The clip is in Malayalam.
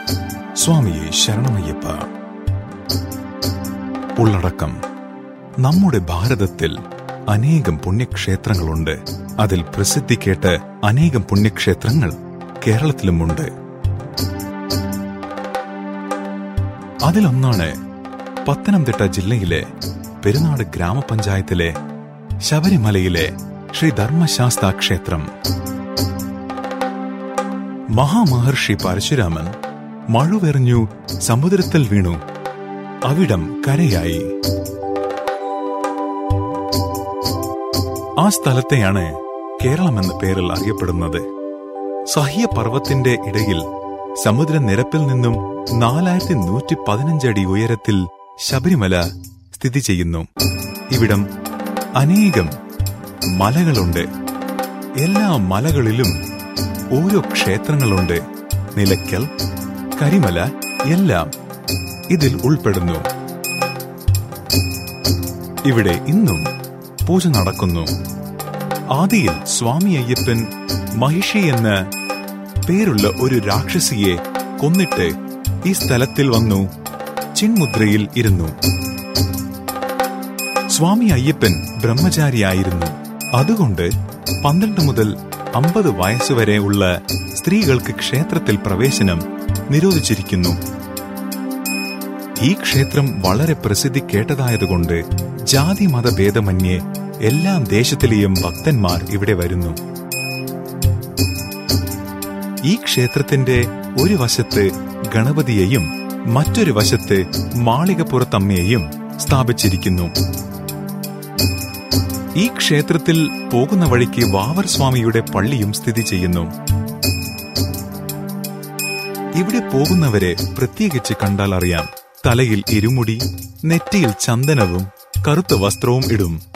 സ്വാമിയെ ശരണമയ്യപ്പ ഉള്ളടക്കം നമ്മുടെ ഭാരതത്തിൽ അനേകം പുണ്യക്ഷേത്രങ്ങളുണ്ട് അതിൽ പ്രസിദ്ധി കേട്ട് അനേകം പുണ്യക്ഷേത്രങ്ങൾ കേരളത്തിലുമുണ്ട് അതിലൊന്നാണ് പത്തനംതിട്ട ജില്ലയിലെ പെരുന്നാട് ഗ്രാമപഞ്ചായത്തിലെ ശബരിമലയിലെ ശ്രീ ധർമ്മശാസ്ത ക്ഷേത്രം മഹാമഹർഷി പരശുരാമൻ മഴുവെറിഞ്ഞു സമുദ്രത്തിൽ വീണു അവിടം കരയായി ആ സ്ഥലത്തെയാണ് കേരളം എന്ന പേരിൽ അറിയപ്പെടുന്നത് സഹ്യപർവത്തിന്റെ ഇടയിൽ സമുദ്രനിരപ്പിൽ നിന്നും നാലായിരത്തി നൂറ്റി പതിനഞ്ചടി ഉയരത്തിൽ ശബരിമല സ്ഥിതി ചെയ്യുന്നു ഇവിടം അനേകം മലകളുണ്ട് എല്ലാ മലകളിലും ഓരോ ക്ഷേത്രങ്ങളുണ്ട് നിലയ്ക്കൽ കരിമല എല്ലാം ഇതിൽ ഉൾപ്പെടുന്നു ഇവിടെ ഇന്നും പൂജ നടക്കുന്നു ആദിയിൽ സ്വാമി അയ്യപ്പൻ മഹിഷി എന്ന പേരുള്ള ഒരു രാക്ഷസിയെ കൊന്നിട്ട് ഈ സ്ഥലത്തിൽ വന്നു ചിന്മുദ്രയിൽ ഇരുന്നു സ്വാമി അയ്യപ്പൻ ബ്രഹ്മചാരിയായിരുന്നു അതുകൊണ്ട് പന്ത്രണ്ട് മുതൽ അമ്പത് വയസ്സുവരെ ഉള്ള സ്ത്രീകൾക്ക് ക്ഷേത്രത്തിൽ പ്രവേശനം നിരോധിച്ചിരിക്കുന്നു ഈ ക്ഷേത്രം വളരെ പ്രസിദ്ധി കേട്ടതായതുകൊണ്ട് ജാതി മതഭേദമന്യേ എല്ലാ ദേശത്തിലെയും ഭക്തന്മാർ ഇവിടെ വരുന്നു ഈ ക്ഷേത്രത്തിന്റെ ഒരു വശത്ത് ഗണപതിയെയും മറ്റൊരു വശത്ത് മാളികപ്പുറത്തമ്മയെയും സ്ഥാപിച്ചിരിക്കുന്നു ഈ ക്ഷേത്രത്തിൽ പോകുന്ന വഴിക്ക് വാവർ സ്വാമിയുടെ പള്ളിയും സ്ഥിതി ചെയ്യുന്നു ഇവിടെ പോകുന്നവരെ പ്രത്യേകിച്ച് കണ്ടാൽ അറിയാം തലയിൽ ഇരുമുടി നെറ്റിയിൽ ചന്ദനവും കറുത്ത വസ്ത്രവും ഇടും